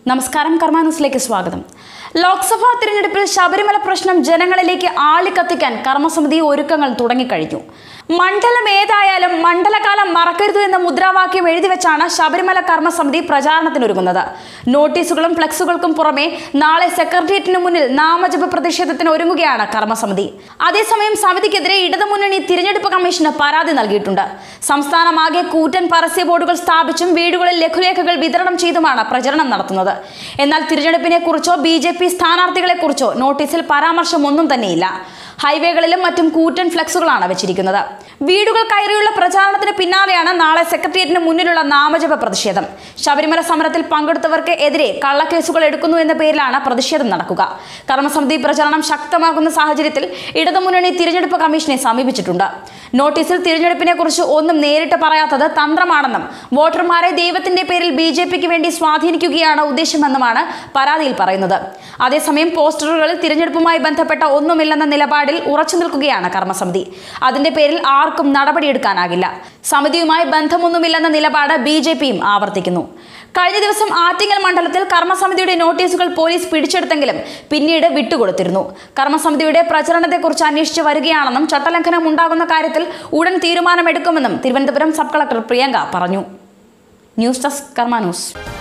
നമസ്കാരം കർമ്മ ന്യൂസിലേക്ക് സ്വാഗതം ലോക്സഭാ തിരഞ്ഞെടുപ്പിൽ ശബരിമല പ്രശ്നം ജനങ്ങളിലേക്ക് ആളിക്കത്തിക്കാൻ കർമ്മസമിതി ഒരുക്കങ്ങൾ തുടങ്ങിക്കഴിഞ്ഞു മണ്ഡലം ഏതായാലും മണ്ഡലകാലം മറക്കരുത് എന്ന മുദ്രാവാക്യം എഴുതി വെച്ചാണ് ശബരിമല കർമ്മസമിതി പ്രചാരണത്തിനൊരുങ്ങുന്നത് നോട്ടീസുകളും ഫ്ലക്സുകൾക്കും പുറമെ നാളെ സെക്രട്ടേറിയറ്റിന് മുന്നിൽ നാമജപ പ്രതിഷേധത്തിന് ഒരുങ്ങുകയാണ് കർമ്മസമിതി അതേസമയം സമിതിക്കെതിരെ ഇടതുമുന്നണി തിരഞ്ഞെടുപ്പ് കമ്മീഷന് പരാതി നൽകിയിട്ടുണ്ട് സംസ്ഥാനമാകെ കൂറ്റൻ പരസ്യ ബോർഡുകൾ സ്ഥാപിച്ചും വീടുകളിൽ ലഘുലേഖകൾ വിതരണം ചെയ്തുമാണ് പ്രചരണം നടത്തുന്നത് എന്നാൽ തിരഞ്ഞെടുപ്പിനെ കുറിച്ചോ ബി ജെ പി സ്ഥാനാർത്ഥികളെ കുറിച്ചോ നോട്ടീസിൽ പരാമർശമൊന്നും തന്നെയില്ല ഹൈവേകളിലും മറ്റും കൂറ്റൻ ഫ്ലെക്സുകളാണ് വെച്ചിരിക്കുന്നത് വീടുകൾ കയറിയുള്ള പ്രചാരണത്തിന് പിന്നാലെയാണ് നാളെ സെക്രട്ടേറിയറ്റിന് മുന്നിലുള്ള നാമജപ പ്രതിഷേധം ശബരിമല സമരത്തിൽ പങ്കെടുത്തവർക്ക് എതിരെ കള്ളക്കേസുകൾ എടുക്കുന്നു എന്ന പേരിലാണ് പ്രതിഷേധം നടക്കുക കർമ്മസമിതി പ്രചാരണം ശക്തമാകുന്ന സാഹചര്യത്തിൽ ഇടതുമുന്നണി തിരഞ്ഞെടുപ്പ് കമ്മീഷനെ സമീപിച്ചിട്ടുണ്ട് നോട്ടീസിൽ തിരഞ്ഞെടുപ്പിനെ കുറിച്ച് ഒന്നും നേരിട്ട് പറയാത്തത് തന്ത്രമാണെന്നും വോട്ടർമാരെ ദൈവത്തിന്റെ പേരിൽ ബി ജെ പിക്ക് വേണ്ടി സ്വാധീനിക്കുകയാണ് ഉദ്ദേശമെന്നുമാണ് പരാതിയിൽ പറയുന്നത് അതേസമയം പോസ്റ്ററുകളിൽ തിരഞ്ഞെടുപ്പുമായി ബന്ധപ്പെട്ട ഒന്നുമില്ലെന്ന നിലപാടിൽ ഉറച്ചു നിൽക്കുകയാണ് കർമ്മസമിതി അതിന്റെ പേരിൽ ആർക്കും നടപടിയെടുക്കാനാകില്ല സമിതിയുമായി ബന്ധമൊന്നുമില്ലെന്ന നിലപാട് ബി ജെ പിയും ആവർത്തിക്കുന്നു കഴിഞ്ഞ ദിവസം ആറ്റിങ്ങൽ മണ്ഡലത്തിൽ കർമ്മസമിതിയുടെ നോട്ടീസുകൾ പോലീസ് പിടിച്ചെടുത്തെങ്കിലും പിന്നീട് വിട്ടുകൊടുത്തിരുന്നു കർമ്മസമിതിയുടെ പ്രചരണത്തെക്കുറിച്ച് അന്വേഷിച്ച് വരികയാണെന്നും ചട്ടലംഘനം ഉണ്ടാകുന്ന കാര്യത്തിൽ ഉടൻ തീരുമാനമെടുക്കുമെന്നും തിരുവനന്തപുരം സബ് കളക്ടർ പ്രിയങ്ക പറഞ്ഞു ന്യൂസ് ഡെസ്ക് കർമ്മ ന്യൂസ്